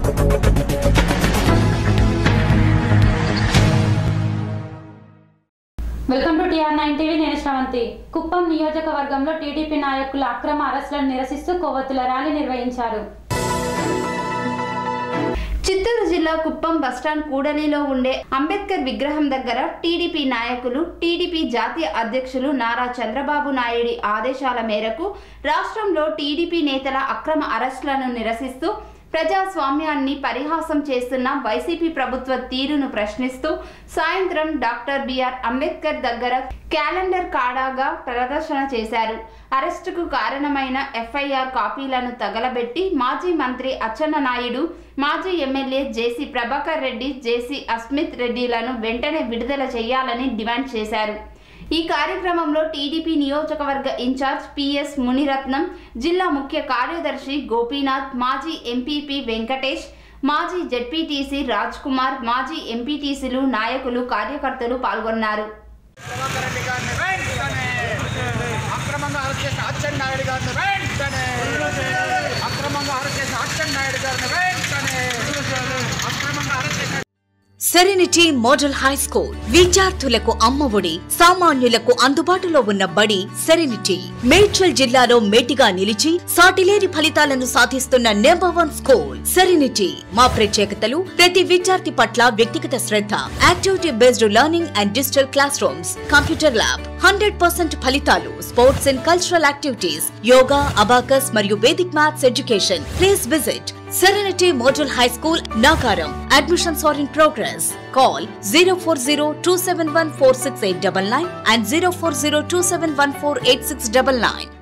Welcome to TR nine TV నేను శ్రవంతి కుప్పం నియోజకవర్గంలో TDP నాయకుల అక్రమ అరెస్టులను నిరసిస్తూ కొవ్వొత్తుల ర్యాలీ నిర్వహించారు చిత్తూరు జిల్లా కుప్పం బస్టాండ్ కూడలిలో ఉండే అంబేద్కర్ విగ్రహం దగ్గర టీడీపీ నాయకులు టీడీపీ జాతీయ అధ్యక్షులు నారా చంద్రబాబు నాయుడి ఆదేశాల మేరకు రాష్ట్రంలో టీడీపీ నేతల అక్రమ అరెస్టులను నిరసిస్తూ ప్రజాస్వామ్యాన్ని పరిహాసం చేస్తున్న వైసీపీ ప్రభుత్వ తీరును ప్రశ్నిస్తూ సాయంత్రం డాక్టర్ బిఆర్ అంబేద్కర్ దగ్గర క్యాలెండర్ కాడాగా ప్రదర్శన చేశారు అరెస్టుకు కారణమైన ఎఫ్ఐఆర్ కాపీలను తగలబెట్టి మాజీ మంత్రి అచ్చెన్నాయుడు మాజీ MLA JC Prabhakar Reddy JC Asmith రెడ్డిలను వెంటనే విడుదల చేయాలని డిమాండ్ చేశారు ఈ కార్యక్రమంలో టీడీపీ నియోజకవర్గ ఇన్ఛార్జ్ పిఎస్ మునిరత్నం జిల్లా ముఖ్య కార్యదర్శి గోపీనాథ్ మాజీ ఎంపీపీ వెంకటేష్ మాజీ జెడ్పీటీసీ రాజ్ కుమార్ మాజీ ఎంపీటీసీలు నాయకులు కార్యకర్తలు పాల్గొన్నారు ప్రభాకర్ రెడ్డి గారిని వెంటనే అక్రమంగా అరెస్ట్ చేసిన అచ్చెన్ నాయుడు గారిని వెంటనే అక్రమంగా అరెస్ట్ చేసిన అచ్చెన్ నాయుడు గారిని వెంటనే అక్రమంగా అరెస్ట్ చేసిన సెరెనిటీ మోడల్ హై స్కూల్ విద్యార్థులకు అమ్మఒడి సామాన్యులకు అందుబాటులో ఉన్న బడి సెరెనిటీ మేడ్చల్ జిల్లాలో మేటిగా నిలిచి సాటిలేని ఫలితాలను సాధిస్తున్న నెంబర్ వన్ స్కూల్ సెరెనిటీ మా ప్రత్యేకతలు ప్రతి విద్యార్థి పట్ల వ్యక్తిగత శ్రద్ధ activity based learning and digital class rooms computer lab hundred percent ఫలితాలు sports and cultural activities yoga abacus మరియు Vedic maths education please visit Serenity Model High School, Nagaram. Admissions are in progress. Call 040 and 040